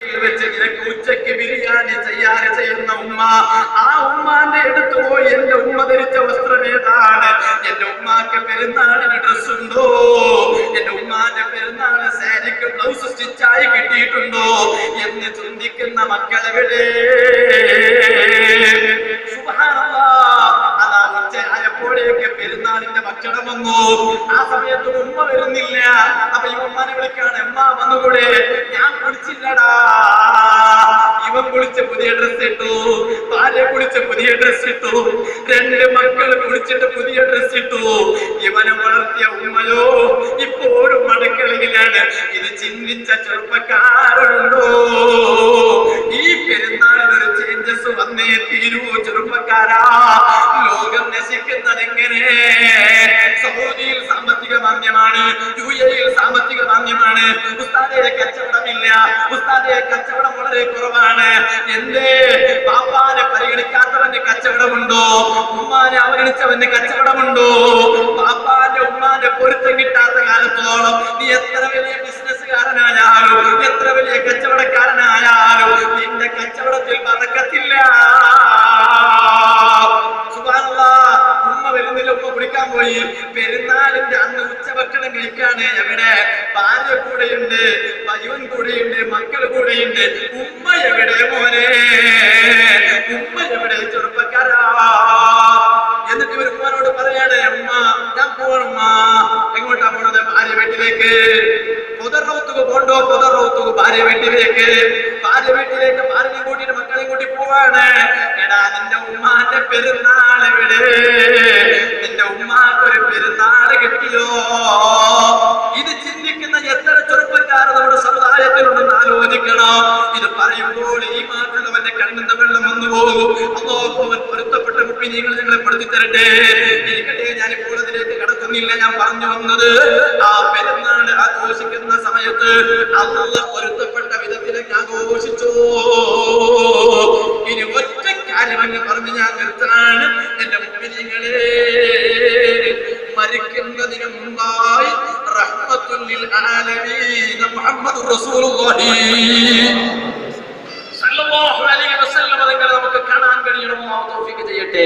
വെച്ച് നിനക്ക് ഉച്ചയ്ക്ക് ബിരിയാണി തയ്യാറ് ചെയ്യുന്ന ഉമ്മ ആ ഉമ്മാന്റെ അടുത്ത് പോയി എന്റെ ഉമ്മ ധരിച്ച വസ്ത്രം ഏതാണ് എന്റെ ഉമ്മാക്ക് പെരുന്നാളിന് ഡ്രസ് ഉണ്ടോ എന്റെ ഉമ്മാന്റെ പെരുന്നാള് സാരിക്ക് ബ്ലൗസ് സ്റ്റിച്ചായി കിട്ടിയിട്ടുണ്ടോ എന്ന് ചിന്തിക്കുന്ന മക്കളെവിടെ സുബ്ഹാനല്ലാഹ്. അതാ ഉച്ചയായപ്പോഴേക്ക് പെരുന്നാളിന്റെ ഭക്ഷണം വന്നു ആ സമയത്ത് ഉമ്മ വരുന്നില്ല അപ്പൊ ഈ ഉമ്മാനെ വിളിക്കാണ് ഉമ്മ വന്നുകൂടെ ഞാൻ കുളിച്ചില്ലടാ ഇവൻ കുളിച്ച് പുതിയ ഡ്രസ് ഇട്ടു ഭാര്യ കുളിച്ച് പുതിയ ഡ്രസ് ഇട്ടു രണ്ട് മക്കൾ കുളിച്ചിട്ട് പുതിയ ഡ്രസ് ഇട്ടു ഇവനെ വളർത്തിയ ഉമ്മയോ ഇപ്പോഴും മടക്കളയിലാണ് ഇത് ചിന്തിച്ച ചെറുപ്പക്കാരുണ്ടോ ഈ പെരുന്നാളിന് ഒരു ചേഞ്ചസ് വന്നേ തീരൂ ചെറുപ്പക്കാരാ ലോകം നശിക്കുന്നത് എങ്ങനെ സൗദിയിൽ സാമ്പത്തിക മാന്ദ്യമാണ് യു എയിൽ സാമ്പത്തിക മാന്ദ്യമാണ് ഉസ്താദെ കച്ചവടമില്ല ഉസ്താദെ കച്ചവടം വളരെ കുറവാണ് എന്തേ പാപ്പാനെ പരിഗണിക്കാത്തവന് കച്ചവടമുണ്ടോ ഉമ്മാനെ അവഗണിച്ചവന് കച്ചവടമുണ്ടോ പാപ്പാന്റെ ഉമ്മാന്റെ പൊരുത്തം കിട്ടാത്ത കാലത്തോളം നീ എത്ര വലിയ ബിസിനസ്സുകാരനായാലും എത്ര വലിയ കച്ചവടക്കാരനായാലും നിന്റെ കച്ചവടത്തിൽ പറക്കത്തില്ല സുബ്ഹാനല്ലാഹ്. ഉമ്മ വരുന്നില്ല ഉമ്മ കുടിക്കാൻ പോയി പെരുന്നാളിന്റെ അന്ന് ഉച്ചഭക്ഷണം കഴിക്കാണ് എവിടെ ഭാര്യ കൂടെയുണ്ട് ഇവൻ കൂടെയുണ്ട് മക്കൾ കൂടെയുണ്ട് ഉമ്മ എവിടെ മോനെ ഉമ്മ എവിടെ ചെറുപ്പക്കാരാ എന്നിട്ട് ഇവർ ഉമ്മനോട് പറയാണ് ഉമ്മ ഞാൻ പോണുമ്മ എങ്ങോട്ടാ പോണത് ഭാര്യ വീട്ടിലേക്ക് പുതർറൗത്തുക്ക് പോണ്ടോ പുതർറൗത്തുക്ക് ഭാര്യ വീട്ടിലേക്ക് ഭാര്യ വീട്ടിലേക്ക് ഭാര്യനെ കൂട്ടിയിട്ട് മക്കളെ കൂട്ടി പോവാണ് എടാ നിന്റെ ഉമ്മാന്റെ പെരുന്നാൾ എവിടെ നിന്റെ ഉമ്മാക്ക് ഒരു പെരുന്നാൾ കിട്ടിയോ ഇത് ചിന്തിക്കുന്ന എത്ര ചെറുപ്പക്കാർ നമ്മുടെ സമുദായത്തിലുണ്ടെന്ന് ആലോചിക്കണം ഇത് പറയുമ്പോൾ ഈ മാറ്റുള്ളവന്റെ കണ്ണിന്റെ വെള്ളം വന്നു പോകും അതോ അവൻ പൊരുത്തപ്പെട്ട കുപ്പി നിങ്ങൾ ഞങ്ങളെ പെടുത്തി തരട്ടെ ഇരിക്കട്ടെ ഞാനിപ്പോൾ അതിലേക്ക് കടക്കുന്നില്ല ഞാൻ പറഞ്ഞു വന്നത് ആ പെരുന്നാൾ ആഘോഷിക്കുന്ന സമയത്ത് അള്ള പൊരുത്തപ്പെട്ട വിധത്തിലേക്ക് ആഘോഷിച്ചു ഇനി ഒറ്റ കാര്യമെന്ന് പറഞ്ഞ് ഞാൻ നിർത്താണ് എന്റെ മുമ്പിനിങ്ങളെ മരിക്കുന്നതിന് മുമ്പായി റഹ്മത്തുല്ലിൽ ആലമീൻ മുഹമ്മദ് റസൂലുള്ളാഹി സല്ലല്ലാഹു അലൈഹി വസല്ലം തങ്ങൾ നമുക്ക് കാണാൻ കഴിയണം അല്ലാഹു തൗഫീഖ് ചെയ്യട്ടെ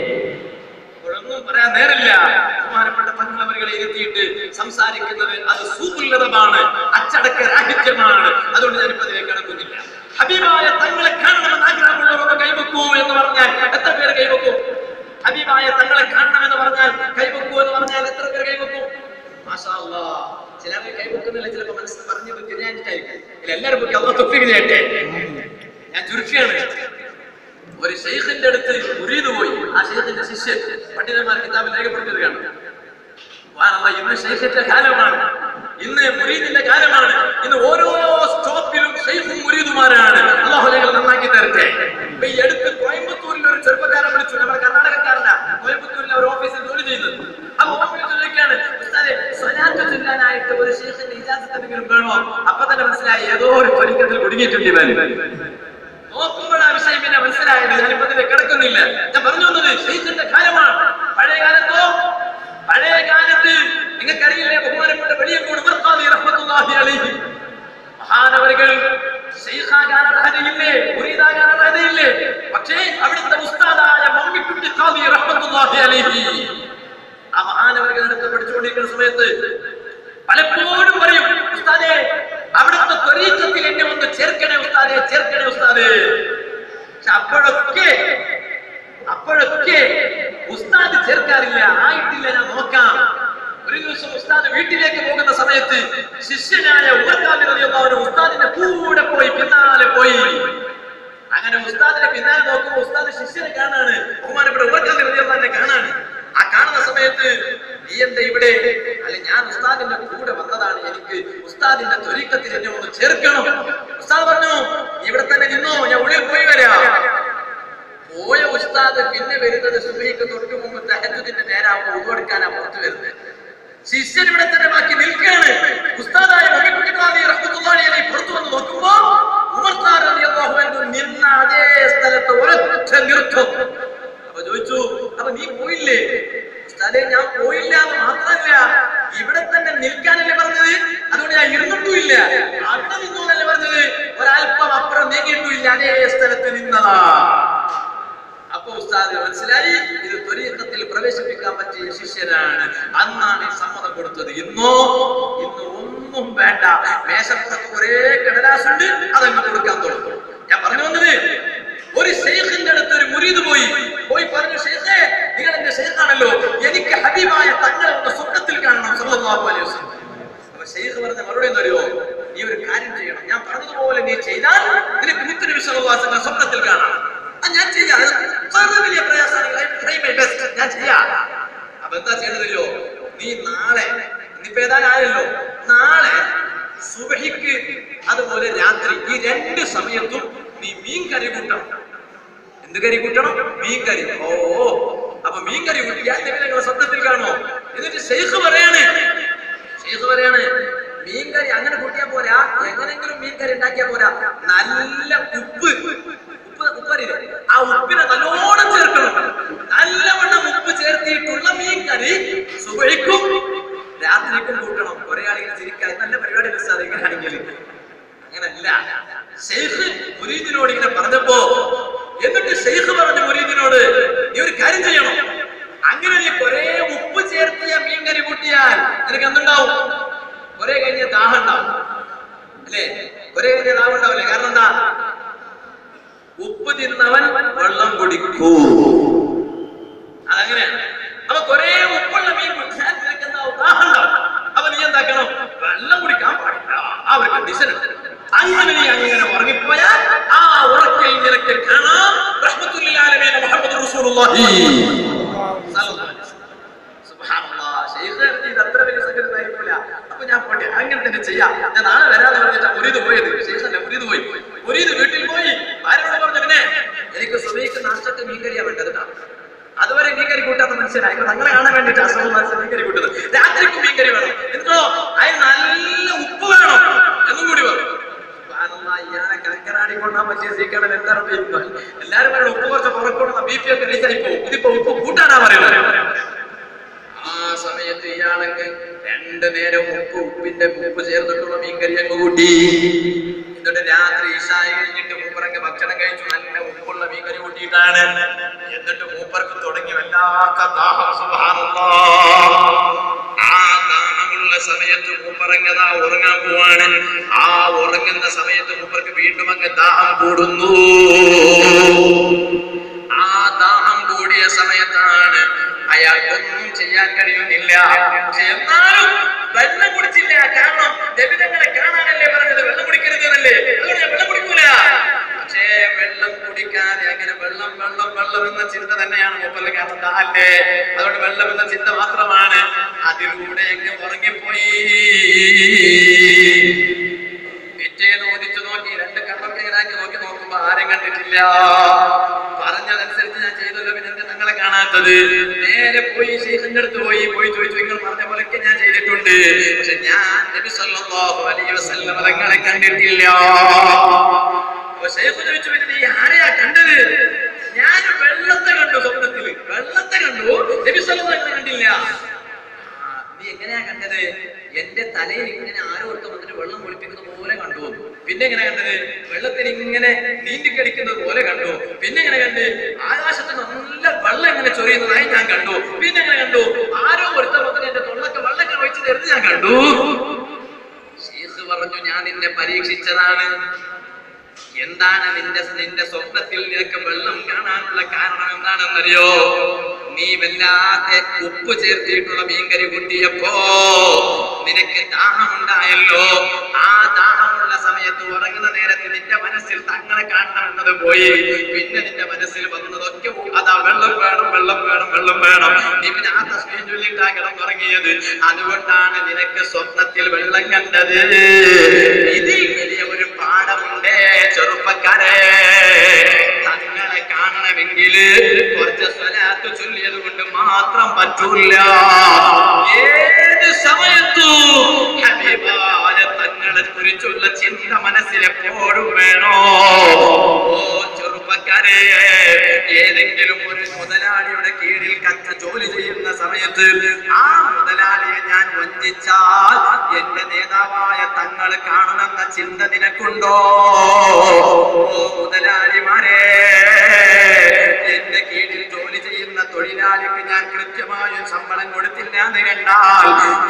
ഒന്നും പറയാൻ നേരില്ല ബഹുമാനപ്പെട്ട തങ്ങളവരുകളെ ഇരുത്തിയിട്ട് സംസാരിക്കുന്നത് അത് സൂതുല്ലതമാണ് അച്ചടക്ക രാഹിത്യമാണ് അതുകൊണ്ട് ഞാനിപ്പോ അതിലേക്ക് കടക്കുന്നില്ല ഹബീബായ തങ്ങളെ കാണണമെന്ന് ആഗ്രഹമുള്ളവരൊക്കെ കൈവെക്കൂ എന്ന് പറഞ്ഞാൽ എത്ര പേര് കൈവെക്കും ഹബീബായ തങ്ങളെ കാണണമെന്ന് പറഞ്ഞാൽ കൈവെക്കൂ എന്ന് പറഞ്ഞാൽ എത്ര പേര് കൈവെക്കും മാഷാ അല്ലാഹ്. ചിലർ കൈവെക്കുന്നില്ല ചിലപ്പോ മനസ്സിൽ പറഞ്ഞത് തിരിയാനിട്ടായിരിക്കും ഇല്ല എല്ലാവരും പോയി അള്ളാഹ് തൊഫീഖ് ചെയ്യട്ടെ ഞാൻ ചുരുക്കിയാണ് ഒരു ഷെയ്ഖിന്റെ അടുത്ത് മുരീദ് പോയി ആ ഷെയ്ഖിന്റെ ശിഷ്യൻ പണ്ഡിതന്മാർ കിതാബിൽ രേഖപ്പെടുത്തുകയാണ് സുബ്ഹാനല്ലാഹ്, ഇന്ന് ഷെയ്ഖിന്റെ കാലമാണ് ഇന്ന് മുരീദിന്റെ കാലമാണ് ഇന്ന് ഓരോ സ്റ്റോപ്പിലും ഷെയ്ഖും മുരീദുമാരാണ് അള്ളാഹു ഞങ്ങൾ നന്നാക്കി തരട്ടെ ഇപ്പൊ ഈ അടുത്ത് കോയമ്പത്തൂരിൽ ഒരു ചെറുപ്പക്കാരൻ വിളിച്ചു നമ്മുടെ കർണാടകക്കാരനാ കോയമ്പത്തൂരിലെ ഒരു ഓഫീസിൽ ജോലി ചെയ്യുന്നത് അപ്പൊ ഓഫീസിൽ ചോദിക്കാണ് ഉസ്താദേ സ്വലാത്ത് ചൊല്ലാനായിട്ട് ഒരു ഷെയ്ഖിന്റെ ഇജാസത്ത് എന്തെങ്കിലും വേണോ അപ്പൊ തന്നെ മനസ്സിലായി ഏതോ ഒരു ത്വരിക്കത്തിൽ കുടുങ്ങിയിട്ടുണ്ട് ഇവൻ നോക്കുമ്പോൾ ആ വിഷയം പിന്നെ മനസ്സിലായത് ഞാനിപ്പോ അതിൽ കിടക്കുന്നില്ല ഞാൻ പറഞ്ഞു വന്നത് ഷെയ്ഖിന്റെ കാലമാണ് പഴയ കാലത്തോ പഴയ കാലത്ത് നിങ്ങൾക്കറിയില്ലേ ബഹുമാനപ്പെട്ട വെളിയങ്കോട് ഉമർഖാദി റഹ്മത്തുള്ളാഹി അലൈഹി മഹാനവരുകൾ ഷെയ്ഖാകാൻ അർഹതയില്ലേ മുരീദാകാൻ അർഹതയില്ലേ പക്ഷേ അവിടുത്തെ ഉസ്താദായ മമ്മിക്കുട്ടി ഖാദി റഹ്മത്തുള്ളാഹി അലൈഹി ആ മഹാനവരുകൾ അടുത്ത് പഠിച്ചുകൊണ്ടിരിക്കുന്ന സമയത്ത് പലപ്പോഴും പറയും ഉസ്താദേ അവിടുത്തെ ത്വരീക്കത്തിൽ എന്നെ ഒന്ന് ചേർക്കണേ ഉസ്താദേ ചേർക്കണേ ഉസ്താദേ പക്ഷെ അപ്പോഴൊക്കെ അപ്പോഴൊക്കെ ഉസ്താദ് ചേർക്കാറില്ല ആയിട്ടില്ല ഞാൻ നോക്കാം ഒരു ദിവസം ഉസ്താദ് വീട്ടിലേക്ക് പോകുന്ന സമയത്ത് ശിഷ്യനായ ഉമർക്കാലിറിയുന്നവന് ഉസ്താദിന്റെ കൂടെ പോയി പിന്നാലെ പോയി അങ്ങനെ ഉസ്താദിനെ പിന്നാലെ നോക്കുമ്പോൾ ഉസ്താദ് ശിഷ്യനെ കാണാണ് ബഹുമാനപ്പെട്ട ഉമർക്കാലിറിയുന്നവനെ കാണാണ് ആ കാണുന്ന സമയത്ത് നീ എന്താ ഇവിടെ അല്ല ഞാൻ ഉസ്താദിന്റെ കൂടെ വന്നതാണ് എനിക്ക് ഉസ്താദിന്റെ ത്വരീക്കത്തിൽ എന്നെ ഒന്ന് ചേർക്കണം ഉസ്താദ് പറഞ്ഞു ഇവിടെ തന്നെ നിന്നോ ഞാൻ ഉള്ളിൽ പോയി വരാം പോയ ഉസ്താദ് പിന്നെ വരുന്നത് സുബഹിക്ക് തൊട്ട് മുമ്പ് തഹജുദിന്റെ നേരാവുമ്പോൾ ഉൾപ്പെടുക്കാനാ പുറത്തു വരുന്നത് ശിഷ്യൻ ഇവിടെ തന്നെ ബാക്കി നിൽക്കുകയാണ് ഉസ്താദായ മമ്മിക്കുട്ടിക്കാലി റഹ്മത്തുള്ളാഹി അലൈഹി പുറത്തു വന്ന് നോക്കുമ്പോ ഉമർ ഖാൻ റളിയല്ലാഹു അൻഹു നിന്ന അതേ സ്ഥലത്ത് ഒരൊറ്റ നിർത്തും അപ്പൊ ചോദിച്ചു അപ്പൊ നീ പോയില്ലേ ഉസ്താദെ ഞാൻ പോയില്ല എന്ന് മാത്രമല്ല ഇവിടെ തന്നെ നിൽക്കാനല്ലേ പറഞ്ഞത് അതുകൊണ്ട് ഞാൻ ഇരുന്നിട്ടുമില്ല അവിടെ നിന്നു എന്നല്ലേ പറഞ്ഞത് ഒരല്പം അതേ സ്ഥലത്ത് നിന്നതാ അപ്പൊ ഉസ്താദ് മനസ്സിലായി ഇത് ത്വരീക്കത്തിൽ പ്രവേശിപ്പിക്കാൻ പറ്റിയ ശിഷ്യനാണ് അന്നാണ് ഈ സമ്മതം കൊടുത്തത് ഇന്നോ ഇന്ന് ഒന്നും വേണ്ട മേശപ്പുറത്ത് ഒരേ കടലാസുണ്ട് അതങ്ങ് കൊടുക്കാൻ തുടങ്ങും ഞാൻ പറഞ്ഞു വന്നത് ഒരു ഷെയ്ഖിന്റെ അടുത്ത് ഒരു മുരീദ് പോയി പോയി പറഞ്ഞു ഷെയ്ഖേ നിങ്ങൾ എന്റെ ഷെയ്ഖാണല്ലോ എനിക്ക് ഹബീബായ തങ്ങളെ ഒന്ന് സ്വപ്നത്തിൽ കാണണം സല്ലല്ലാഹു അലൈഹി വസല്ലം അപ്പൊ ഷെയ്ഖ് പറഞ്ഞ മറുപടി എന്തറിയോ നീ ഒരു കാര്യം ചെയ്യണം ഞാൻ പറഞ്ഞതുപോലെ നീ ചെയ്താൽ നിനക്ക് മുത്തുനബി സല്ലല്ലാഹു അലൈഹി വസല്ലം സ്വപ്നത്തിൽ കാണാം ആ, ഞാൻ ചെയ്യാം അത് വളരെ വലിയ പ്രയാസമാണ് I try my best. ഞാൻ ചെയ്യാം അപ്പൊ എന്താ ചെയ്യണതല്ലോ നീ നാളെ ഇന്നിപ്പോ ഏതായാലോ നാളെ സുബഹിക്ക് അതുപോലെ രാത്രി ഈ രണ്ട് സമയത്തും നീ മീൻ കറി കൂട്ടണം എന്ത് കറി കൂട്ടണം മീൻ കറി ഓ ഓ. അപ്പൊ മീൻ കറി കൂട്ടിയാൽ നിങ്ങൾ സ്വപ്നത്തിൽ കാണോ എന്നിട്ട് ഷെയ്ഖ് പറയാണ് ഷെയ്ഖ് പറയാണ് മീൻ കറി അങ്ങനെ കൂട്ടിയാ പോരാ എങ്ങനെങ്കിലും മീൻ കറി ഉണ്ടാക്കിയാ പോരാ നല്ല ഉപ്പ് ഉപ്പ് ഉപ്പറിയില്ലേ ആ ഉപ്പിനെ നല്ലോണം ചേർക്കണം നല്ലവണ്ണം ഉപ്പ് ചേർത്തിട്ടുള്ള മീൻ കറി സുബഹിക്കും രാത്രിക്കും കൂട്ടണം കുറെ ആളുകൾ ചിരിക്കാൻ നല്ല പരിപാടി മിസ്സാതെ ഇങ്ങനെയാണെങ്കിൽ അങ്ങനല്ല ഷെയ്ഖ് മുരീദിനോട് ഇങ്ങനെ പറഞ്ഞപ്പോ എന്നിട്ട് ഷെയ്ഖ് പറഞ്ഞ മുരീദിനോട് നീ ഒരു കാര്യം ചെയ്യണം അങ്ങനെ നീ കുറെ ഉപ്പ് ചേർത്തിയ മീൻകറി കൂട്ടിയാൽ നിനക്ക് എന്തുണ്ടാവും കുറെ കഴിഞ്ഞ ദാഹം ഉണ്ടാവും അല്ലേ കുറെ കഴിഞ്ഞ ദാഹം ഉണ്ടാവില്ലേ കാരണം എന്താ ഉപ്പ് തിന്നവൻ വെള്ളം കുടിക്കൂ അതങ്ങനെയാണ് അപ്പൊ കുറെ ഉപ്പുള്ള മീൻ കുടിച്ചാൽ നിനക്ക് എന്താവും ദാഹം ഉണ്ടാവും അപ്പൊ നീ എന്താക്കണം വെള്ളം കുടിക്കാൻ പാടില്ല ആ ഒരു കണ്ടീഷൻ ഉണ്ട് അങ്ങനെ നീ അങ്ങനെ ഉറങ്ങിപ്പോയാൽ ആ ഉറക്കിൽ നിനക്ക് കാണാം റഹ്മത്തുല്ലിൽ ആലമീൻ മുഹമ്മദ് റസൂലുള്ളാഹി സല്ലല്ലാഹു അലൈഹി വസല്ലം. സുബ്ഹാനല്ലാഹ്. ശൈഖ് ഇത് അത്ര വലിയ സംഗതി ആയിരിക്കില്ല. അപ്പൊ ഞാൻ പോട്ടെ അങ്ങനെ തന്നെ ചെയ്യാം ഞാൻ നാളെ വരാതെ പറഞ്ഞിട്ടാ മുരീദ് പോയത് ശേഷല്ല മുരീദ് പോയി മുരീദ് വീട്ടിൽ പോയി ആരോട് പറഞ്ഞു പിന്നെ എനിക്ക് സുബൈക്ക് നാശത്തെ മീൻകറിയാ വേണ്ടത് ട്ടാ. അതുവരെ മീൻകറി കൂട്ടാത്ത മനുഷ്യനായി ഇപ്പൊ തങ്ങളെ കാണാൻ വേണ്ടിട്ട് അസുഖം മീൻകറി കൂട്ടുന്നത് രാത്രിക്കും മീൻകറി വേണം എന്നിട്ടോ അതിന് നല്ല ഉപ്പ് വേണം എന്നും കൂടി പറഞ്ഞു സുബ്ഹാനല്ലാഹ്, ഇയാളെ കലക്കനാടി കൊണ്ടാൻ പറ്റിയ സീക്കണം എന്താ പറയുന്നത് എല്ലാരും പറയുന്നത് ഉപ്പ് കുറച്ച് പുറപ്പെടുന്ന ബി പി ഒക്കെ റീച്ചായി പോകും ഇതിപ്പോ ഉപ്പ് കൂട്ടാനാ പറയുന്നത് ആ സമയത്ത് ഇയാൾക്ക് രണ്ടു നേരം ഉപ്പ് ഉപ്പിന്റെ ഉപ്പ് ചേർന്നിട്ടുള്ള മീൻകറി അങ്ങ് കൂട്ടി എന്നിട്ട് രാത്രി ഇഷായി കഴിഞ്ഞിട്ട് മൂപ്പറങ്ങ് ഭക്ഷണം കഴിച്ചു നല്ല ഉപ്പുള്ള മീൻകറി കൂട്ടിയിട്ടാണ് എന്നിട്ട് മൂപ്പർക്ക് തുടങ്ങി വല്ലാത്ത ദാഹം സുബ്ഹാനല്ലാഹ്. ആ ദാഹമുള്ള സമയത്ത് മൂപ്പറങ്ങതാ ഉറങ്ങാൻ പോവാണ് ആ ഉറങ്ങുന്ന സമയത്ത് മൂപ്പർക്ക് വീണ്ടും അങ്ങ് ദാഹം കൂടുന്നു ആ ദാഹം കൂടിയ സമയത്താണ് അയാൾക്കൊന്നും ചെയ്യാൻ കഴിയുന്നില്ല പക്ഷെ എന്നാലും വെള്ളം കുടിച്ചില്ല കാരണം ദബിതങ്ങളെ കാണാനല്ലേ പറഞ്ഞത് വെള്ളം കുടിക്കരുത് എന്നല്ലേ അതുകൊണ്ട് ഞാൻ വെള്ളം കുടിക്കൂല പക്ഷേ വെള്ളം കുടിക്കാതെ അങ്ങനെ വെള്ളം വെള്ളം വെള്ളം എന്ന ചിന്ത തന്നെയാണ് മൂപ്പല് കാരണം ദാഹല്ലേ അതുകൊണ്ട് വെള്ളം എന്ന ചിന്ത മാത്രമാണ് അതിലൂടെ എങ്ങ് ഉറങ്ങിപ്പോയി പിറ്റേന്ന് ഓദിച്ചു നോക്കി രണ്ട് കണ്ണം ക്ലിയറാക്കി നോക്കി നോക്കുമ്പോ ആരും കണ്ടിട്ടില്ല പറഞ്ഞതനുസരിച്ച് ഞാൻ ചെയ്തല്ലോ പിന്നെ എന്താ നിങ്ങളെ കാണാത്തത് നേരെ പോയി ശേഖന്റെ അടുത്ത് പോയി പോയി ചോദിച്ചു നിങ്ങൾ പറഞ്ഞ പോലൊക്കെ ഞാൻ ചെയ്തിട്ടുണ്ട് പക്ഷെ ഞാൻ നബി സല്ലല്ലാഹു അലൈഹി വസല്ലം തങ്ങളെ കണ്ടിട്ടില്ല അപ്പൊ ശേഖ് ചോദിച്ചു പിന്നെ നീ ആരെയാ കണ്ടത് ഞാൻ വെള്ളത്തെ കണ്ടു സ്വപ്നത്തില് വെള്ളത്തെ കണ്ടു നബി സല്ലല്ലാഹു അലൈഹി വസല്ലം കണ്ടില്ല ആ, നീ എങ്ങനെയാ കണ്ടത് എന്റെ തലയിൽ ഇങ്ങനെ ആരോ ഒരുത്തൻ വന്നിട്ട് വെള്ളം ഒളിപ്പിക്കുന്നത് പോലെ കണ്ടു പിന്നെ എങ്ങനെ കണ്ടത് വെള്ളത്തിൽ ഇങ്ങനെ നീന്തിക്കടിക്കുന്നത് പോലെ കണ്ടു പിന്നെ എങ്ങനെ കണ്ട് ആകാശത്ത് നല്ല വെള്ളം ഇങ്ങനെ ചൊരിയുന്നതായി ഞാൻ കണ്ടു പിന്നെ എങ്ങനെ കണ്ടു ആരോ ഒരുത്തൻ വന്നിട്ട് എന്റെ തൊള്ളൊക്കെ വെള്ളം ഇങ്ങനെ ഒഴിച്ചു തരുന്നത് ഞാൻ കണ്ടു ഷീഖ് പറഞ്ഞു ഞാൻ നിന്നെ പരീക്ഷിച്ചതാണ് എന്താണ് നിന്റെ നിന്റെ സ്വപ്നത്തിൽ നിനക്ക് വെള്ളം കാണാനുള്ള കാരണം എന്താണെന്നറിയോ നീ വല്ലാതെ ഉപ്പ് ചേർത്തിട്ടുള്ള മീൻകറി കൂട്ടിയപ്പോ നിനക്ക് ദാഹമുണ്ടായല്ലോ ആ ദാഹമുള്ള സമയത്ത് ഉറങ്ങുന്ന നേരത്ത് നിന്റെ മനസ്സിൽ തങ്ങളെ കാണണമെന്നത് പോയി പിന്നെ നിന്റെ മനസ്സിൽ വന്നതൊക്കെ അതാ വെള്ളം വേണം വെള്ളം വേണം വെള്ളം വേണം നീ പിന്നെ ആ തസ്മീൻ ചൊല്ലിട്ടാ കിടന്നുറങ്ങിയത് അതുകൊണ്ടാണ് നിനക്ക് സ്വപ്നത്തിൽ വെള്ളം കണ്ടത് ഇതിൽ വലിയ ഒരു പാഠമുണ്ട് ചെറുപ്പക്കാരെ തങ്ങളെ കാണണമെങ്കിൽ കുറച്ച് സ്വലാത്ത് ചൊല്ലിയത് കൊണ്ട് മാത്രം പറ്റൂല ഏത് സമയത്തും ഹബീബായ തങ്ങളെ കുറിച്ചുള്ള ചിന്ത മനസ്സിൽ എപ്പോഴും വേണോ ഓ ചെറുപ്പക്കാരെ ഏതെങ്കിലും ഒരു മുതലാളിയുടെ കീഴിൽ കച്ച ജോലി ചെയ്യുന്ന സമയത്ത് ആ മുതലാളിയെ ഞാൻ വഞ്ചിച്ചാൽ എന്റെ നേതാവായ തങ്ങൾ കാണുമെന്ന ചിന്ത നിനക്കുണ്ടോ ഓ മുതലാളി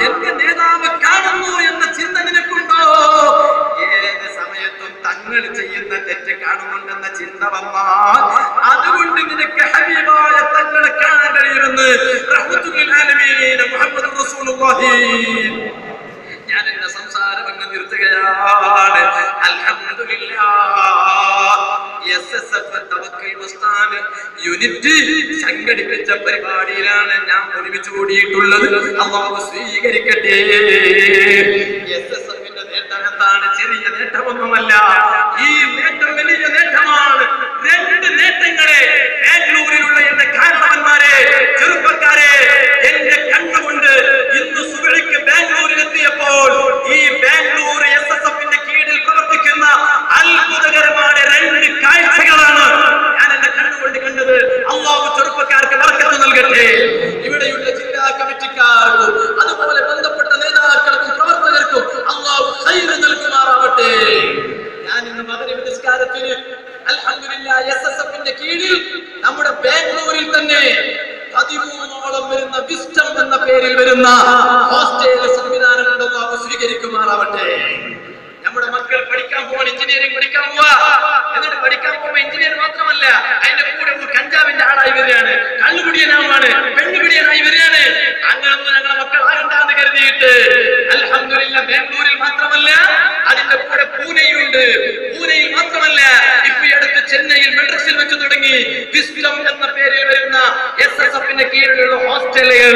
എന്റെ നേതാവ് കാണുന്നു എന്ന ചിന്ത നിനക്കുണ്ടോ ഏത് സമയത്തും തങ്ങൾ ചെയ്യുന്ന തെറ്റ് കാണുന്നുണ്ടെന്ന ചിന്ത വന്നാൽ അതുകൊണ്ട് നിനക്ക് ഹബീബായ തങ്ങളെ കാണാൻ കഴിയുമെന്ന് റഹ്മത്തുൽ ആലമീൻ മുഹമ്മദ് റസൂലുള്ളാഹി ഞാൻ എന്റെ സംസാരം അങ്ങ് നിർത്തുകയാണ് എസ് എസ് എഫ് തവക്കൽ മസ്താന് യൂണിറ്റ് സംഘടിപ്പിച്ച പരിപാടിയിലാണ് ഞാൻ ഒരുമിച്ച് കൂടിയിട്ടുള്ളത് അള്ളാഹു സ്വീകരിക്കട്ടെ എസ് എസ് എഫിന്റെ നേട്ടം എന്താണ് ചെറിയ നേട്ടമൊന്നുമല്ല ഈ നേട്ടം വലിയ നേട്ടമാണ് രണ്ട് നേട്ടങ്ങളെ ബാംഗ്ലൂരിലുള്ള എന്റെ കാരണവന്മാരെ ചെറുപ്പക്കാരെ എന്റെ കണ്ണുകൊണ്ട് ഇന്ന് സുബിളിക്ക് ബാംഗ്ലൂരിൽ എത്തിയപ്പോൾ ഈ ബാംഗ്ലൂർ എസ് എസ് എഫിന്റെ കീഴിൽ പ്രവർത്തിക്കുന്ന അത്ഭുതകരമായ രണ്ട് കാഴ്ചകളാണ് ഞാൻ എന്റെ കണ്ണുകൊണ്ട് കണ്ടത് അള്ളാഹു ചെറുപ്പക്കാർക്ക് വർക്കത്ത് നൽകട്ടെ ഇവിടെയുള്ള ജില്ലാ കമ്മിറ്റിക്കാർക്കും അതുപോലെ ബന്ധപ്പെട്ട നേതാക്കൾക്കും പ്രവർത്തകർക്കും അള്ളാഹു ഖൈറ് നൽകുമാറാവട്ടെ ഞാൻ ഇന്ന് മകരവ് നിസ്കാരത്തിന് അൽഹംദുലില്ലാ എസ് എസ് എഫിന്റെ കീഴിൽ നമ്മുടെ ബാംഗ്ലൂരിൽ തന്നെ പതിമൂന്നോളം വരുന്ന വിസ്റ്റം എന്ന പേരിൽ വരുന്ന ഹോസ്റ്റൽ സംവിധാനങ്ങളുടെ അള്ളാഹു സ്വീകരിക്കുമാറാവട്ടെ നമ്മുടെ മക്കൾ പഠിക്കാൻ പോവാൻ എഞ്ചിനീയറിംഗ് പഠിക്കാൻ പോവാ എന്നിട്ട് പഠിക്കാൻ പോകുമ്പോ എഞ്ചിനീയർ മാത്രമല്ല അതിന്റെ കൂടെ ഒരു കഞ്ചാവിന്റെ ആളായി വരികയാണ് കള്ളുപിടിയനാവാണ് പെണ്ണുപിടിയനായി വരികയാണ് അങ്ങനൊന്നും ഞങ്ങളെ മക്കൾ ആകണ്ടാന്ന് കരുതിയിട്ട് അൽഹംദുലില്ല ബാംഗ്ലൂരിൽ മാത്രമല്ല അതിന്റെ കൂടെ പൂനെയുണ്ട് പൂനെയിൽ മാത്രമല്ല ഇപ്പൊ ഈ അടുത്ത് ചെന്നൈയിൽ മെഡ്രസിൽ വെച്ച് തുടങ്ങി വിസ്ലം എന്ന പേരിൽ വരുന്ന എസ് എസ് എഫിന്റെ കീഴിലുള്ള ഹോസ്റ്റലുകൾ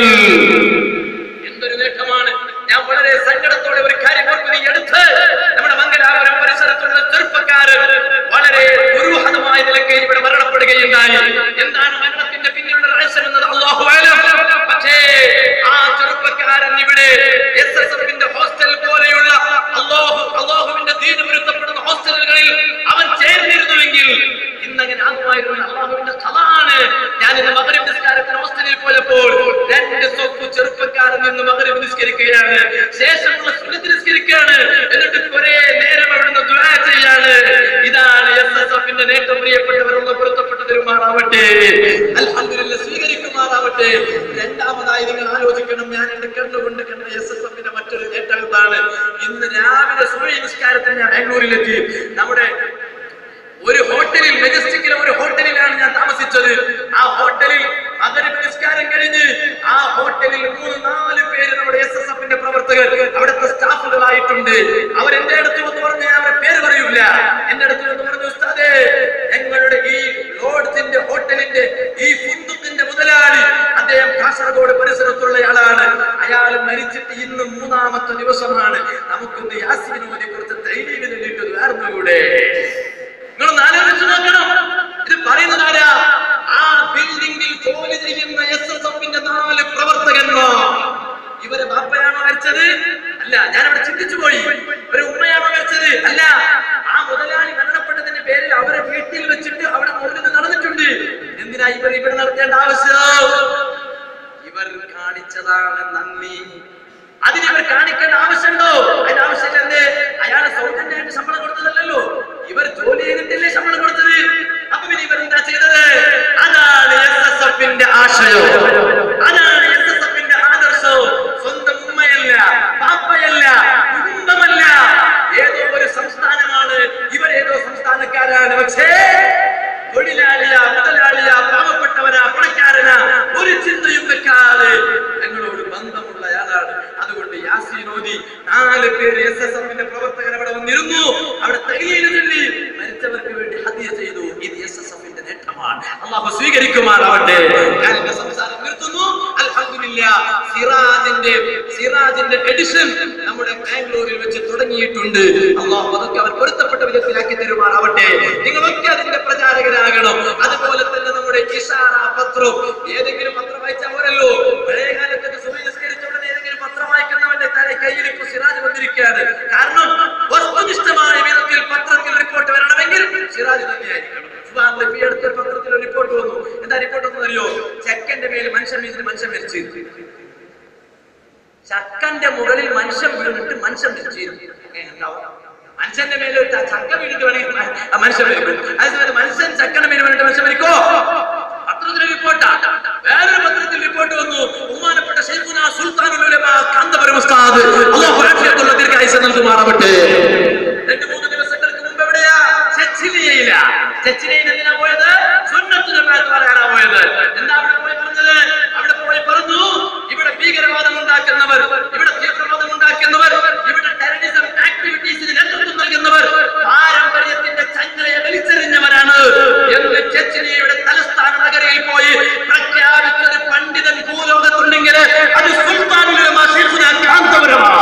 എന്തൊരു നേട്ടമാണ് ഞാൻ വളരെ സങ്കടത്തോടെ ഒരു കാര്യം ഓർമ്മ എടുത്ത് നമ്മുടെ മംഗലാപുരം പരിസരത്തുള്ള ചെറുപ്പക്കാരൻ വളരെ ദുരൂഹതമായ നിലയ്ക്ക് ഇവിടെ മരണപ്പെടുകയുണ്ടായി എന്താണ് മരണത്തിന്റെ പിന്നിലുള്ള രഹസ്യം എന്നത് അള്ളാഹു ആലം. പക്ഷേ ആ ചെറുപ്പക്കാരൻ ഇവിടെ എസ് എസ് എഫിന്റെ ഹോസ്റ്റൽ പോലെയുള്ള അള്ളാഹു അള്ളാഹുവിന്റെ ദീന വിരുദ്ധപ്പെടുന്ന ഹോസ്റ്റലുകളിൽ അവൻ ചേർന്നിരുന്നുവെങ്കിൽ ഇന്നങ്ങനെ ആകുമായിരുന്നു അള്ളാഹുവിന്റെ കഥാണ് ഞാൻ ഇന്ന് മകരവ് നിസ്കാരത്തിന് ഹോസ്റ്റലിൽ പോയപ്പോൾ രണ്ട് സ്വപ്പ് ചെറുപ്പക്കാരൻ നിന്ന് മകരവ് നിസ്കരിക്കുകയാണ് ശേഷമുള്ള സുന്നത്ത് നിസ്കരിക്കുകയാണ് എന്നിട്ട് കുറെ നേരം അവിടുന്ന് ദുആ ചെയ്യാണ് ഇതാണ് എസ് എസ് എഫിന്റെ നേട്ടം പ്രിയപ്പെട്ടവരുള്ള പൊരുത്തപ്പെട്ട പെരുമാറാവട്ടെ അൽഹംദുലില്ലാ സ്വീകരിക്കുമാറാവട്ടെ രണ്ടാമതായി നിങ്ങൾ ആലോചിക്കണം ഞാൻ എന്റെ കണ്ണുകൊണ്ട് കണ്ട എസ് എസ് എഫിന്റെ മറ്റൊരു നേട്ടം എന്താണ് ഇന്ന് രാവിലെ സൂര്യ നിസ്കാരത്തിന് ഞാൻ ബാംഗ്ലൂരിലെത്തി നമ്മുടെ ഒരു ഹോട്ടലിൽ മെജസ്റ്റിക്കിലെ ഒരു ഹോട്ടലിലാണ് ഞാൻ താമസിച്ചത് ആ ഹോട്ടലിൽ മകരവ് നിസ്കാരം കഴിഞ്ഞ് ആ ഹോട്ടലിൽ മൂന്ന് നാല് പേര് നമ്മുടെ എസ് എസ് എഫിന്റെ പ്രവർത്തകർ അവിടുത്തെ സ്റ്റാഫുകളായിട്ടുണ്ട് അവർ എന്റെ അടുത്ത് വന്ന് പറഞ്ഞ് ഞാൻ അവരുടെ പേര് പറയൂല എന്റെ അടുത്ത് വന്ന് പറഞ്ഞു ഉസ്താദേ ഞങ്ങളുടെ ഈ ലോഡ്ജിന്റെ ഹോട്ടലിന്റെ ഈ ഫുന്തുക്കിന്റെ മുതലാളി അദ്ദേഹം കാസർഗോഡ് പരിസരത്തുള്ള ആളാണ് അയാൾ മരിച്ചിട്ട് ഇന്ന് മൂന്നാമത്തെ ദിവസമാണ് നമുക്കൊന്ന് യാസിനോനെ കുറിച്ച് ധൈര്യം നേടിയിട്ട് വേർന്നുകൂടെ നിങ്ങളൊന്ന് ആലോചിച്ച് നോക്കണം ഇത് പറയുന്നത് ആരാ ആ ബിൽഡിംഗിൽ ജോലി ചെയ്യുന്ന എസ് എസ് എഫിന്റെ നാല് പ്രവർത്തകന്മാർ ഇവരെ ബാപ്പയാണോ മരിച്ചത് അല്ല ഞാൻ അവിടെ ചിന്തിച്ചു പോയി ഒരു ഉമ്മയാണോ മരിച്ചത് അല്ല ആ മുതലാളി മരണപ്പെട്ടതിന്റെ പേരിൽ അവരെ വീട്ടിൽ വെച്ചിട്ട് അവിടെ മുകളിൽ നടന്നിട്ടുണ്ട് എന്തിനാ ഇവർ ഇവിടെ നടത്തേണ്ട ആവശ്യം ഇവർ കാണിച്ചതാണ് നന്ദി അതിന് ഇവർ കാണിക്കേണ്ട ആവശ്യമുണ്ടോ അതിന്റെ ആവശ്യമില്ല എന്തേ അയാളെ സൗജന്യമായിട്ട് ശമ്പളം കൊടുത്തതല്ലല്ലോ ഇവർ ജോലി ചെയ്തിട്ടില്ലേ ശമ്പളം കൊടുത്തത് അപ്പൊ പിന്നെ ഇവർ എന്താ ചെയ്തത് അതാണ് എസ് എസ് എഫിന്റെ ആശയം അതാണ് എസ് എസ് എഫിന്റെ ആദർശവും സ്വന്തം ഉമ്മയല്ല പാപ്പയല്ല കുടുംബമല്ല ഏതോ ഒരു സംസ്ഥാനമാണ് ഇവർ ഏതോ സംസ്ഥാനക്കാരാണ് പക്ഷേ തൊഴിലാളിയാ മുതലാളിയാ പാവപ്പെട്ടവനാ പണക്കാരനാ ഒരു ചിന്തയും വെക്കാതെ ഞങ്ങളോട് ബന്ധമുള്ളയാളാണ് അതുകൊണ്ട് യാസീനോദി നാല് പേര് എസ് എസ് എഫിന്റെ പ്രവർത്തകർ അവിടെ വന്നിരുന്നു അവിടെ തൈലയിൽ ചൊല്ലി മരിച്ചവർക്ക് വേണ്ടി ഹത്യ ചെയ്തു ഇത് എസ് എസ് എഫിന്റെ നേട്ടമാണ് അള്ളാഹു സ്വീകരിക്കുമാറാവട്ടെ ഞാൻ എന്റെ സംസാരം നിർത്തുന്നു അൽഹംദുലില്ലാ സിറാജിന്റെ സിറാജിന്റെ എഡിഷൻ നമ്മുടെ ബാംഗ്ലൂരിൽ വെച്ച് തുടങ്ങിയിട്ടുണ്ട് അള്ളാഹു അതൊക്കെ അവർ പൊരുത്തപ്പെട്ട വിധത്തിലാക്കി തരുമാറാവട്ടെ നിങ്ങളൊക്കെ അതിന്റെ പ്രചാരകരാകണം അതുപോലെ തന്നെ നമ്മുടെ ഇഷാറ പത്രം ഏതെങ്കിലും പത്രം വായിച്ചാൽ പോരല്ലോ പഴയ കാലത്തൊക്കെ സുബഹിസ്കരിച്ച ഉടനെ ഏതെങ്കിലും പത്രം വായിക്കുന്നവന്റെ തല കയ്യിൽ ഇപ്പൊ സിറാജ് വന്നിരിക്കുകയാണ് കാരണം വസ്തുനിഷ്ഠമായ വിധത്തിൽ പത്രത്തിൽ റിപ്പോർട്ട് വരണമെങ്കിൽ സിറാജ് തന്നെയായിരിക്കണം സുബ്ഹാനല്ലാഹ്, ഇപ്പൊ ഈ അടുത്തൊരു പത്രത്തിൽ ഒരു റിപ്പോർട്ട് വന്നു എന്താ റിപ്പോർട്ട് ഒന്നും അറിയോ ചെക്കന്റെ മേൽ മനുഷ്യൻ വീട്ടിൽ മനുഷ്യൻ മരിച്ചു ചക്കന്റെ മുകളിൽ മനുഷ്യൻ വീണിട്ട് മനുഷ്യൻ മരിച്ചു മനുഷ്യന്റെ മേലെ ഒരു ചക്ക വീണിട്ട് വേണമെങ്കിൽ മ- ആ മനുഷ്യൻ മരിക്കും അതേസമയത്ത് മനുഷ്യൻ ചക്കന്റെ മേലെ വീണിട്ട് മനുഷ്യൻ മരിക്കോ പത്രത്തിൽ റിപ്പോർട്ടാ വേറൊരു പത്രത്തിൽ റിപ്പോർട്ട് വന്നു ബഹുമാനപ്പെട്ട ശൈഖുനാ സുൽത്താനുൽ ഉലമാ കാന്തപുരം ഉസ്താദ് അല്ലാഹു ആഫിയത്തുള്ള ദീർഘായുസ്സ് നൽകുമാറാവട്ടെ രണ്ട് മൂന്ന് ദിവസങ്ങൾക്ക് മുമ്പ് എവിടെയാ ചെച്ചിലിയയില ചെച്ചിലിയയിൽ എന്തിനാ പോയത് സുന്നത്ത് ജമാഅത്ത് പറയാനാ പോയത് എന്താ അവിടെ പോയി പറഞ്ഞത് അവിടെ പോയി പറഞ്ഞു ഇവിടെ ഭീകരവാദം ഉണ്ടാക്കുന്നവർ ഇവിടെ തീവ്രവാദം ഉണ്ടാക്കുന്നവർ ഇവിടെ ടെററിസം ആക്ടിവിറ്റീസിന് നേതൃത്വം നൽകുന്നവർ പാരമ്പര്യത്തിന്റെ ചങ്ങലയെ വലിച്ചെറിഞ്ഞവരാണ് എന്ന് ചെച്ചിലിയയുടെ തലസ്ഥാന നഗരയിൽ പോയി പ്രഖ്യാപിച്ചൊരു പണ്ഡിതൻ ഭൂലോകത്തുണ്ടെങ്കിൽ അത് സുൽത്താനുൽ ഉലമാ ശൈഖുനാ കാന്തപുരമാണ്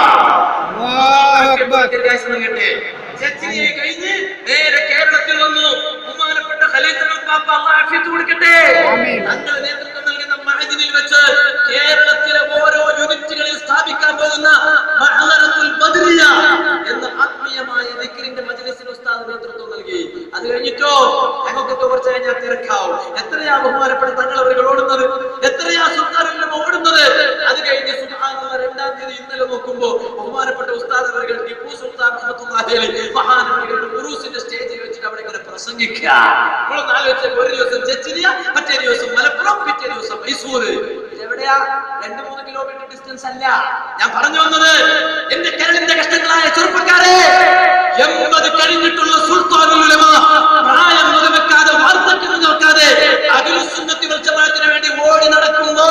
കേട്ടെ ചെച്ചിനിയെ കഴിഞ്ഞ് നേരെ കേരളത്തിൽ വന്നു ബഹുമാനപ്പെട്ട ഖലീഫുൽ പാപ്പ അല്ലാഹ് ആഫിയത്ത് കൊടുക്കട്ടെ തങ്ങൾ നേതൃത്വം നൽകുന്ന മഹദിനിൽ വെച്ച് കേരളത്തിലെ ഓരോ യൂണിറ്റുകളിൽ സ്ഥാപിക്കാൻ പോകുന്ന മഹദറത്തുൽ ബദ്രിയ എന്ന ആത്മീയമായ ദിക്റിന്റെ മജ്ലിസിന് ഉസ്താദ് നേതൃത്വം നൽകി അത് കഴിഞ്ഞിട്ടോ ഞങ്ങൾക്കൊക്കെ കുറച്ച് കഴിഞ്ഞാൽ തിരക്കാവും എത്രയാ ബഹുമാനപ്പെട്ട തങ്ങൾ അവர்கள் ഓടുന്നത് എത്രയാ സുൽത്താനിലും ഓടുന്നത് അത് കഴിഞ്ഞ് സുബ്ഹാനല്ലാഹ് രണ്ടാം തീയതി ഇന്നലെ നോക്കുമ്പോ ബഹുമാനപ്പെട്ട ഉസ്താദ് അവர்கள் ടിപ്പു സുൽത്താൻ റഹ്മത്തുള്ളാഹി അലൈഹി മഹാനവരുടെ ഉറൂസിന്റെ സ്റ്റേജിൽ വെച്ചിട്ട് അവിടെ ഇങ്ങനെ പ്രസംഗിക്കുക നമ്മളൊന്ന് ആലോചിച്ച ഒരു ദിവസം ചെച്ചിരിയ മറ്റേ ദിവസം മലപ്പുറം പിറ്റേ ദിവസം മൈസൂര് എവിടെയാ രണ്ട് മൂന്ന് കിലോമീറ്റർ ഡിസ്റ്റൻസ് അല്ല ഞാൻ പറഞ്ഞു വന്നത് എന്റെ കരളിന്റെ കഷ്ടങ്ങളായ ചെറുപ്പക്കാരെ എൺപത് കഴിഞ്ഞിട്ടുള്ള സുൽത്താനുൽ ഉലമ പ്രായം മുതവെക്കാതെ വാർദ്ധക്യം നോക്കാതെ അഖിലുസുന്നത്തി വൽ ജമാഅത്തിന് വേണ്ടി ഓടി നടക്കുമ്പോ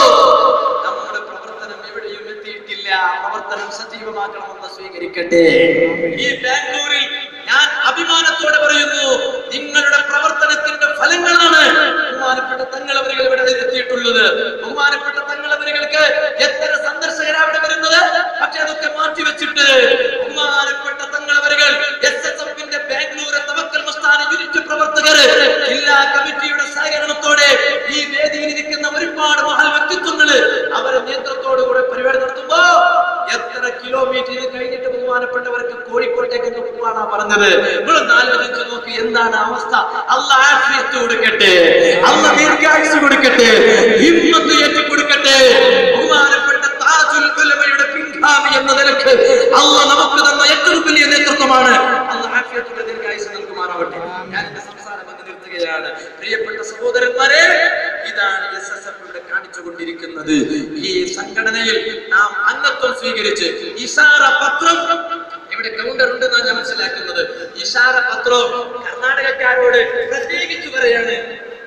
നമ്മുടെ പ്രവർത്തനം എവിടെയും എത്തിയിട്ടില്ല പ്രവർത്തനം സജീവമാക്കണമെന്ന് സ്വീകരിക്കട്ടെ ഈ ബാംഗ്ലൂരിൽ ഞാൻ അഭിമാനത്തോടെ പറയുന്നു നിങ്ങളുടെ പ്രവർത്തനത്തിന്റെ ഫലങ്ങളാണ് ബഹുമാനപ്പെട്ട തങ്ങളവരുകൾ ഇവിടെ എത്തിയിട്ടുള്ളത് ബഹുമാനപ്പെട്ട തങ്ങളവരുകൾക്ക് എത്ര സന്ദർശകരാ ഇവിടെ വരുന്നത് പക്ഷെ അതൊക്കെ മാറ്റിവെച്ചിട്ട് ബഹുമാനപ്പെട്ട തങ്ങളവരുകൾ എസ് എസ് എഫിന്റെ ബാംഗ്ലൂർ തവക്കൽ മസ്താന യൂണിറ്റ് പ്രവർത്തകർ ജില്ലാ കമ്മിറ്റിയുടെ സഹകരണത്തോടെ ഈ വേദിയിൽ ഇരിക്കുന്ന ഒരുപാട് മഹൽ വ്യക്തിത്വങ്ങള് അവരെ നേതൃത്വത്തോടുകൂടെ പരിപാടി നടത്തുമ്പോ എത്ര കിലോമീറ്റർ ഇത് കഴിഞ്ഞിട്ട് ബഹുമാനപ്പെട്ടവർക്ക് കോഴിക്കോട്ടേക്ക് അങ്ങ് പോവാനാ പറഞ്ഞത് നിങ്ങളൊന്ന് ആലോചിച്ച് നോക്കി എന്താണ് അവസ്ഥ അല്ല ആഫിയത്ത് കൊടുക്കട്ടെ അല്ല ദീർഘായുസ് കൊടുക്കട്ടെ ഹിമ്മത്ത് ഏറ്റി കൊടുക്കട്ടെ ബഹുമാനപ്പെട്ട താജുൽ ഉലമയുടെ പിൻഗാമി എന്ന നിലക്ക് അല്ല നമുക്ക് തന്ന ഏറ്റവും വലിയ നേതൃത്വമാണ് അല്ല ആഫിയത്തുള്ള ദീർഘായുസ് നൽകുമാറാവട്ടെ ഞാൻ എന്റെ സംസാരം അങ്ങ് നിർത്തുകയാണ് പ്രിയപ്പെട്ട സഹോദരന്മാരെ ഇതാണ് എസ് എസ് എഫ് ഇവിടെ കാണിച്ചുകൊണ്ടിരിക്കുന്നത് ഈ സംഘടനയിൽ നാം അംഗത്വം സ്വീകരിച്ച് ഇഷാറ പത്രം ഇവിടെ കൗണ്ടർ ഉണ്ടെന്നാണ് ഞാൻ മനസ്സിലാക്കുന്നത് ഇഷാറ പത്രം കർണാടകക്കാരോട് പ്രത്യേകിച്ച് പറയാണ്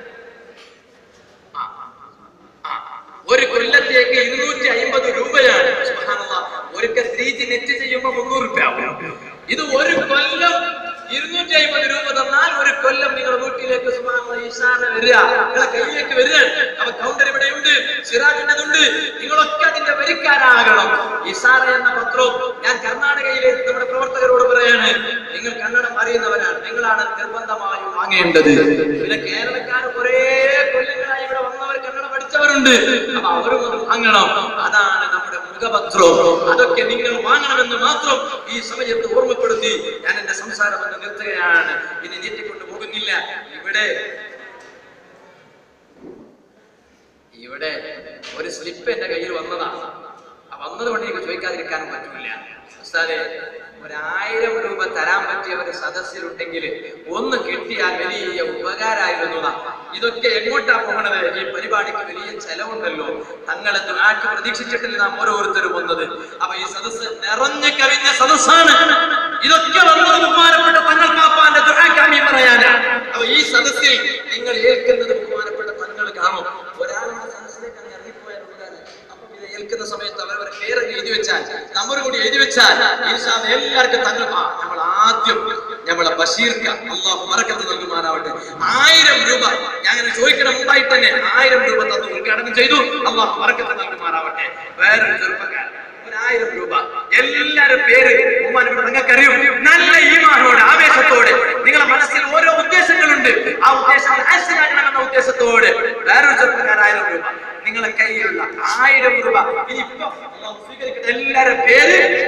ആ, ആ, ഒരു കൊല്ലത്തേക്ക് ഇരുന്നൂറ്റി അമ്പത് രൂപയാണ് സുബ്ഹാനല്ലാഹ്. ഒരിക്കൽ ത്രീ ജി നെറ്റ് ചെയ്യുമ്പോ മുന്നൂറ് രൂപ ആവും ഇത് ഒരു കൊല്ലം ഇരുന്നൂറ്റി അമ്പത് രൂപ തന്നാൽ ഒരു കൊല്ലം നിങ്ങളുടെ വീട്ടിലേക്ക് സുബ്ഹാനല്ലാഹ് ഇഷാറ വരിക നിങ്ങളെ കയ്യിലേക്ക് വരിക അപ്പൊ കൗണ്ടർ ഇവിടെയുണ്ട് സിറാജിൻ്റെതുണ്ട് നിങ്ങളൊക്കെ അതിന്റെ വരിക്കാരാകണം ഇഷാറ എന്ന പത്രവും ഞാൻ കർണാടകയിലെ നമ്മുടെ പ്രവർത്തകരോട് പറയാണ് നിങ്ങൾ കന്നഡം അറിയുന്നവരാണ് നിങ്ങളാണ് നിർബന്ധമായും വാങ്ങേണ്ടത് പിന്നെ കേരളക്കാർ കുറേ കൊല്ലങ്ങളായി ഇവിടെ വന്നവർ കന്നഡം പഠിച്ചവരുണ്ട് അപ്പൊ അവരും അത് വാങ്ങണം അതാണ് നമ്മുടെ മുഖപത്രം അതൊക്കെ നിങ്ങൾ വാങ്ങണമെന്ന് മാത്രം ഈ സമയത്ത് ഓർമ്മപ്പെടുത്തി ഞാൻ എന്റെ സംസാരം എന്ന് നിർത്തുകയാണ് ഇനി നീട്ടിക്കൊണ്ട് പോകുന്നില്ല ഇവിടെ ഇവിടെ ഒരു സ്ലിപ്പ് എന്റെ കയ്യിൽ വന്നതാണ് ആ വന്നത് കൊണ്ട് എനിക്ക് ചോദിക്കാതിരിക്കാനും പറ്റില്ല ഉസ്താദെ ഒരായിരം രൂപ തരാൻ പറ്റിയ ഒരു സദസ്യരുണ്ടെങ്കിൽ ഒന്ന് കിട്ടിയാൽ വലിയ ഉപകാരമായിരുന്നതാ ഇതൊക്കെ എങ്ങോട്ടാ പോകണത് ഈ പരിപാടിക്ക് വലിയ ചെലവുണ്ടല്ലോ തങ്ങളെ ദുആക്ക് പ്രതീക്ഷിച്ചിട്ടില്ല നാം ഓരോരുത്തരും വന്നത് അപ്പൊ ഈ സദസ്സ് നിറഞ്ഞു കവിഞ്ഞ സദസ്സാണ് ഇതൊക്കെ വന്നത് ബഹുമാനപ്പെട്ട തങ്ങൾ പാപ്പാന്റെ ദുആക്കാമി പറയാനാണ് അപ്പൊ ഈ സദസ്സിൽ നിങ്ങൾ ഏൽക്കുന്നത് ബഹുമാനപ്പെട്ട തങ്ങൾ കാണും ഒരാളുടെ സദസ്സിലേക്ക് അങ്ങ് ഇറങ്ങിപ്പോയാൽ ഉപകാരം അപ്പൊ ഇത് ഏൽക്കുന്ന സമയത്ത് അവരവരെ പേരൊക്കെ എഴുതി വെച്ചാൽ നമ്പർ കൂടി എഴുതി വെച്ചാൽ ഇൻഷാ അല്ലാ എല്ലാവർക്കും തങ്ങൾ ആ നമ്മൾ ആദ്യം നമ്മളെ ബഷീർക്ക അള്ളാഹു മറക്കത്ത് നൽകുമാറാവട്ടെ ആയിരം രൂപ ഞാൻ അങ്ങനെ ചോദിക്കണം മുമ്പായിട്ട് തന്നെ ആയിരം രൂപ തന്നു ഉദ്ഘാടനം ചെയ്തു അള്ളാഹു മറക്കത്ത് നൽകുമാറാവട്ടെ വേറൊരു ചെറുപ്പക്കാരൻ ഒരായിരം രൂപ എല്ലാരും പേര് ബഹുമാനപ്പെട്ട നിങ്ങൾക്കറിയും നല്ല ഈമാനോടെ ആവേശത്തോടെ നിങ്ങളുടെ മനസ്സിൽ ഓരോ ഉദ്ദേശങ്ങളുണ്ട് ആ ഉദ്ദേശങ്ങൾ ഹാസ്യമാക്കണമെന്ന ഉദ്ദേശത്തോടെ വേറൊരു ചെറുപ്പക്കാർ ആയിരം രൂപ നിങ്ങളെ കയ്യിലുള്ള ആയിരം രൂപ ഇനിയിപ്പോ അള്ളാഹു സ്വീകരിക്കട്ടെ എല്ലാരും പേര്